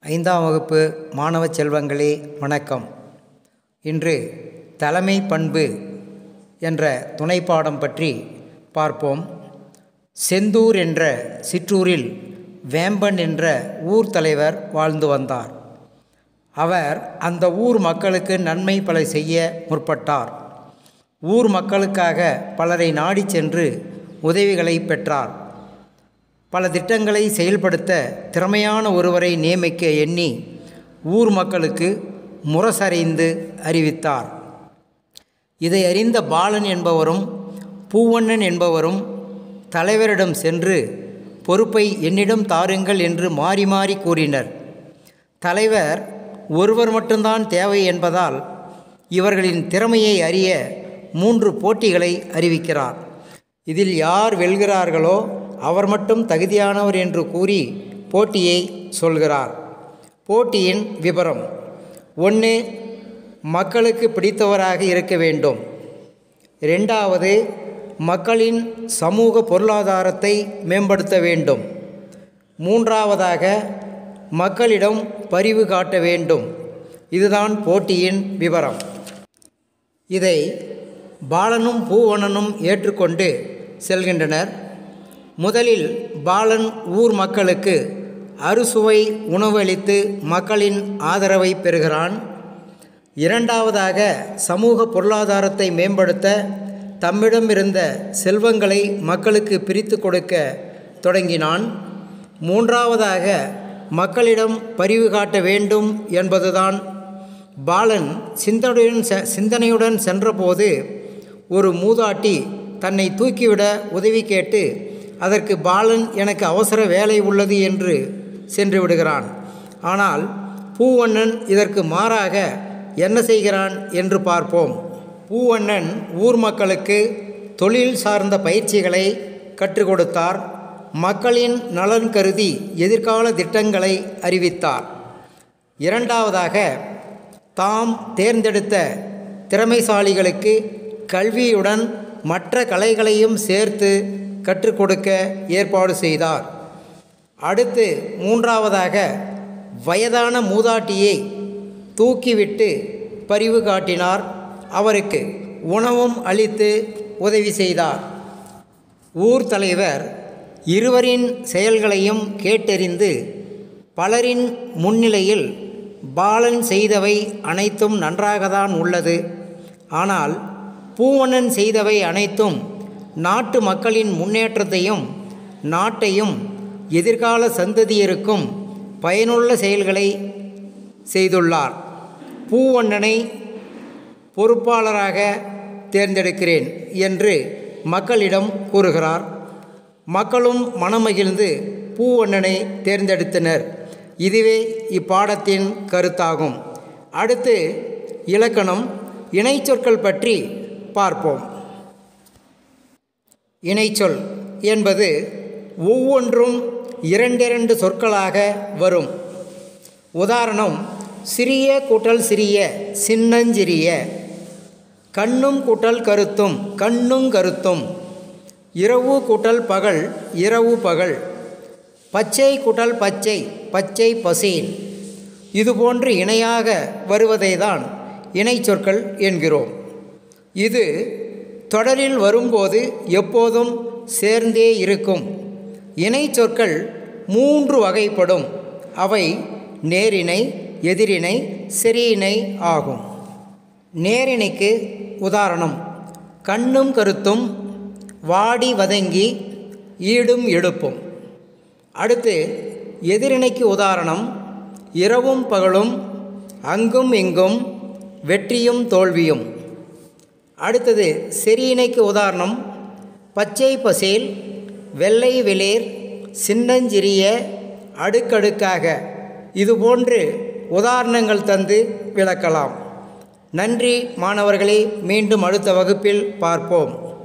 ஐந்தாம் வகுப்பு மாணவ செல்வங்களே வணக்கம் இன்று தலைமை பண்பு என்ற துணைப்பாடம் பற்றி பார்ப்போம் செந்தூர் என்ற சிற்றூரில் வேம்பன் என்ற ஊர் தலைவர் வாழ்ந்து வந்தார் அவர் அந்த ஊர் மக்களுக்கு நன்மை பல செய்ய முற்பட்டார் ஊர் மக்களுக்காக பலரை நாடிச் சென்று உதவிகளை பெற்றார் பல திட்டங்களை செயல்படுத்த திறமையான ஒருவரை நியமிக்க எண்ணி ஊர் மக்களுக்கு முரசறைந்து அறிவித்தார் இதை அறிந்த பாலன் என்பவரும் பூவண்ணன் என்பவரும் தலைவரிடம் சென்று பொறுப்பை என்னிடம் தாருங்கள் என்று மாறி மாறி கூறினர் தலைவர் ஒருவர் மட்டும்தான் தேவை என்பதால் இவர்களின் திறமையை அறிய மூன்று போட்டிகளை அறிவிக்கிறார் இதில் யார் வெல்கிறார்களோ அவர் மட்டும் தகுதியானவர் என்று கூறி போட்டியை சொல்கிறார் போட்டியின் விபரம் ஒன்று மக்களுக்கு பிடித்தவராக இருக்க வேண்டும் ரெண்டாவது மக்களின் சமூக பொருளாதாரத்தை மேம்படுத்த வேண்டும் மூன்றாவதாக மக்களிடம் பரிவு காட்ட வேண்டும் இதுதான் போட்டியின் விவரம் இதை பாலனும் பூவணனும் ஏற்றுக்கொண்டு செல்கின்றனர் முதலில் பாலன் ஊர் மக்களுக்கு அறுசுவை உணவளித்து மக்களின் ஆதரவை பெறுகிறான் இரண்டாவதாக சமூக பொருளாதாரத்தை மேம்படுத்த தம்மிடம் இருந்த செல்வங்களை மக்களுக்கு பிரித்து கொடுக்க தொடங்கினான் மூன்றாவதாக மக்களிடம் பரிவு காட்ட வேண்டும் என்பதுதான் பாலன் சிந்தனையுடன் செ சிந்தனையுடன் சென்றபோது ஒரு மூதாட்டி தன்னை தூக்கிவிட உதவி கேட்டு அதற்கு பாலன் எனக்கு அவசர வேலை உள்ளது என்று சென்று விடுகிறான் ஆனால் பூவண்ணன் இதற்கு மாறாக என்ன செய்கிறான் என்று பார்ப்போம் பூவண்ணன் ஊர் மக்களுக்கு தொழில் சார்ந்த பயிற்சிகளை கற்றுக் கொடுத்தார் மக்களின் நலன் கருதி எதிர்கால திட்டங்களை அறிவித்தார் இரண்டாவதாக தாம் தேர்ந்தெடுத்த திறமைசாலிகளுக்கு கல்வியுடன் மற்ற கலைகளையும் சேர்த்து கற்றுக் கொடுக்க ஏற்பாடு செய்தார் அடுத்து மூன்றாவதாக வயதான மூதாட்டியை தூக்கிவிட்டு பரிவு காட்டினார் அவருக்கு உணவும் அளித்து உதவி செய்தார் ஊர் தலைவர் இருவரின் செயல்களையும் கேட்டறிந்து பலரின் முன்னிலையில் பாலன் செய்தவை அனைத்தும் நன்றாகத்தான் உள்ளது ஆனால் பூவண்ணன் செய்தவை அனைத்தும் நாட்டு மக்களின் முன்னேற்றத்தையும் நாட்டையும் எதிர்கால சந்ததியருக்கும் பயனுள்ள செயல்களை செய்துள்ளார் பூவண்ணனை பொறுப்பாளராக தேர்ந்தெடுக்கிறேன் என்று மக்களிடம் கூறுகிறார் மக்களும் மனமகிழ்ந்து பூவண்ணனை தேர்ந்தெடுத்தனர் இதுவே இப்பாடத்தின் கருத்தாகும் அடுத்து இலக்கணம் இணைச்சொற்கள் பற்றி பார்ப்போம் இணைச்சொல் என்பது ஒவ்வொன்றும் இரண்டிரண்டு சொற்களாக வரும் உதாரணம் சிறிய கூட்டல் சிறிய சின்னஞ்சிறிய கண்ணும் கூட்டல் கருத்தும் கண்ணும் கருத்தும் இரவு கூட்டல் பகல் இரவு பகல் பச்சை கூட்டல் பச்சை பச்சை பசேல் இதுபோன்று இணையாக வருவதை தான் இணைச்சொற்கள் என்கிறோம் இது தொடரில் வரும்போது எப்போதும் சேர்ந்தே இருக்கும் இணைச்சொற்கள் மூன்று வகைப்படும் அவை நேரிணை எதிரிணை செரியிணை ஆகும் நேரிணைக்கு உதாரணம் கண்ணும் கருத்தும் வாடி வதங்கி ஈடும் எடுப்பும் அடுத்து எதிரிணைக்கு உதாரணம் இரவும் பகலும் அங்கும் இங்கும் வெற்றியும் தோல்வியும் அடுத்தது செரியிணைக்கு உதாரணம் பச்சை பசேல் வெள்ளை வெளிர் சின்னஞ்சிறிய அடுக்கடுக்காக இதுபோன்று உதாரணங்கள் தந்து விளக்கலாம் நன்றி மாணவர்களே மீண்டும் அடுத்த வகுப்பில் பார்ப்போம்